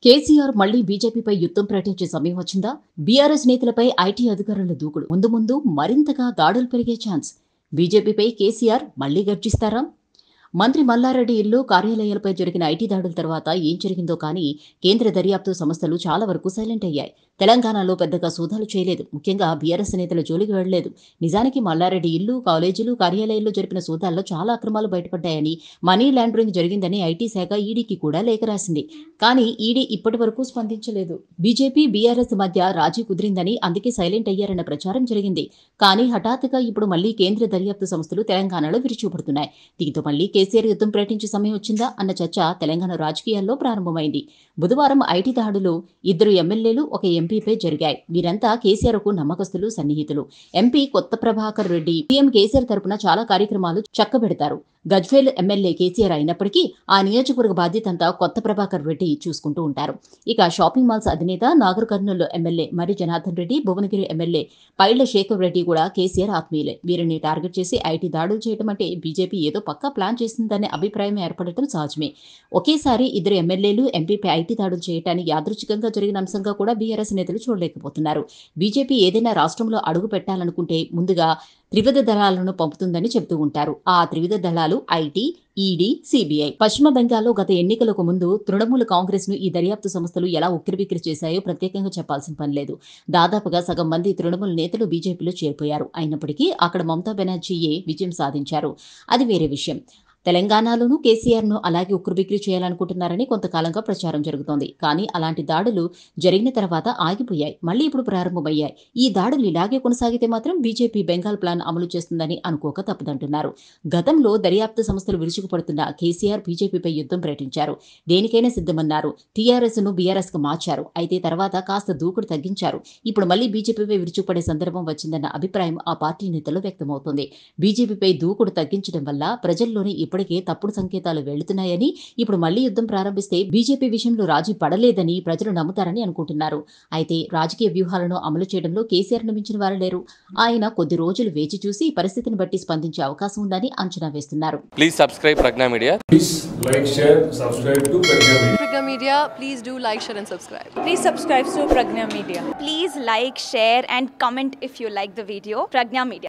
కేసీఆర్ మళ్లీ బీజేపీపై యుద్ధం ప్రకటించే సమయం వచ్చిందా బీఆర్ఎస్ నేతలపై ఐటీ అధికారుల దూకుడు ముందు ముందు మరింతగా దాడులు పెరిగే ఛాన్స్ బీజేపీపై కేసీఆర్ మళ్లీ గర్జిస్తారా మంత్రి మల్లారెడ్డి ఇల్లు కార్యాలయాలపై జరిగిన ఐటీ దాడుల తర్వాత ఏం జరిగిందో కానీ కేంద్ర దర్యాప్తు సంస్థలు చాలా వరకు సైలెంట్ అయ్యాయి తెలంగాణలో పెద్దగా సోదాలు చేయలేదు ముఖ్యంగా బీఆర్ఎస్ నేతల జోలికి వెళ్లలేదు నిజానికి మల్లారెడ్డి ఇల్లు కాలేజీలు కార్యాలయాల్లో జరిపిన సోదాల్లో చాలా అక్రమాలు బయటపడ్డాయని మనీ లాండరింగ్ జరిగిందని ఐటీ శాఖ ఈడీకి కూడా లేఖ రాసింది కానీ ఈడీ ఇప్పటి వరకు స్పందించలేదు బీజేపీ బీఆర్ఎస్ మధ్య రాజీ కుదిరిందని అందుకే సైలెంట్ అయ్యారన్న ప్రచారం జరిగింది కానీ హఠాత్తుగా ఇప్పుడు మళ్లీ కేంద్ర దర్యాప్తు సంస్థలు తెలంగాణలో విరుచుకుపడుతున్నాయి దీంతో మళ్లీ కేసీఆర్ యుద్ధం ప్రకటించే సమయం వచ్చిందా అన్న చర్చ తెలంగాణ రాజకీయాల్లో ప్రారంభమైంది బుధవారం ఐటీ దాడులు ఇద్దరు ఎమ్మెల్యేలు ఒక ఎంపీపై జరిగాయి వీరంతా కేసీఆర్ కు నమ్మకస్తులు సన్నిహితులు ఎంపీ కొత్త ప్రభాకర్ రెడ్డి సీఎం కేసీఆర్ తరపున చాలా కార్యక్రమాలు చక్కబెడతారు గజ్వేల్ ఎమ్మెల్యే కేసీఆర్ అయినప్పటికీ ఆ నియోజకవర్గ బాధ్యతంతా కొత్త ప్రభాకర్ రెడ్డి చూసుకుంటూ ఉంటారు ఇక షాపింగ్ మాల్స్ అధినేత నాగర్ కర్నూలు ఎమ్మెల్యే మరి జనార్దన్ రెడ్డి భువనగిరి ఎమ్మెల్యే పైళ్ల శేఖర్ రెడ్డి కూడా కేసీఆర్ ఆత్మీయులే వీరిని టార్గెట్ చేసి ఐటీ దాడులు చేయడం అంటే బీజేపీ ఏదో పక్కా ప్లాన్ చేసిందనే అభిప్రాయం ఏర్పడటం సహజమే ఒకేసారి ఇద్దరు ఎమ్మెల్యేలు ఎంపీపై ఐటీ దాడులు చేయడాన్ని యాదృచ్ఛికంగా జరిగిన అంశంగా కూడా బీఆర్ఎస్ నేతలు చూడలేకపోతున్నారు బీజేపీ ఏదైనా రాష్ట్రంలో అడుగు పెట్టాలనుకుంటే ముందుగా త్రివిధ దళాలను పంపుతుందని చెబుతూ ఉంటారు ఆ త్రివిధ దళాలు ఐటీ ఈడీ సిబిఐ పశ్చిమ బెంగాల్లో గత ఎన్నికలకు ముందు తృణమూల కాంగ్రెస్ ను ఈ దర్యాప్తు సంస్థలు ఎలా ఉక్కిరిబిక్కిరి చేశాయో ప్రత్యేకంగా చెప్పాల్సిన పని లేదు దాదాపుగా సగం మంది తృణమూల నేతలు బీజేపీలో చేరిపోయారు అయినప్పటికీ అక్కడ మమతా బెనర్జీయే విజయం సాధించారు అది వేరే విషయం తెలంగాణలోనూ కేసీఆర్ను అలాగే ఉక్కిరిబిక్కిరి చేయాలనుకుంటున్నారని కొంతకాలంగా ప్రచారం జరుగుతోంది కానీ అలాంటి దాడులు జరిగిన తర్వాత ఆగిపోయాయి మళ్ళీ ఇప్పుడు ప్రారంభమయ్యాయి ఈ దాడులు ఇలాగే కొనసాగితే మాత్రం బీజేపీ బెంగాల్ ప్లాన్ అమలు చేస్తుందని అనుకోక తప్పదంటున్నారు గతంలో దర్యాప్తు సంస్థలు విరుచుకుపడుతున్న కేసీఆర్ బీజేపీపై యుద్ధం ప్రకటించారు దేనికైనా సిద్ధమన్నారు టీఆర్ఎస్ ను బీఆర్ఎస్ కు మార్చారు అయితే తర్వాత కాస్త దూకుడు తగ్గించారు ఇప్పుడు మళ్లీ బీజేపీపై విరుచుకుపడే సందర్భం వచ్చిందన్న అభిప్రాయం ఆ పార్టీ నేతల్లో వ్యక్తమవుతోంది బీజేపీపై దూకుడు తగ్గించడం వల్ల ప్రజల్లోని ఇప్పటికే తప్పుడు సంకేతాలు వెళ్తున్నాయని ఇప్పుడు మళ్లీ యుద్ధం ప్రారంభిస్తే బీజేపీ విషయంలో రాజీ పడలేదని ప్రజలు నమ్ముతారని అనుకుంటున్నారు అయితే రాజకీయ వ్యూహాలను అమలు చేయడంలో కేసీఆర్ మించిన వారు లేరు ఆయన కొద్ది రోజులు వేచి చూసి పరిస్థితిని బట్టి స్పందించే అవకాశం ఉందని అంచనా వేస్తున్నారు Please subscribe Pragna Media. Please like, share, subscribe to Pragya Media. Pragya Media, please do like, share, and subscribe. Please subscribe to Pragna Media. Please like, share, and comment if you like the video. Pragna Media.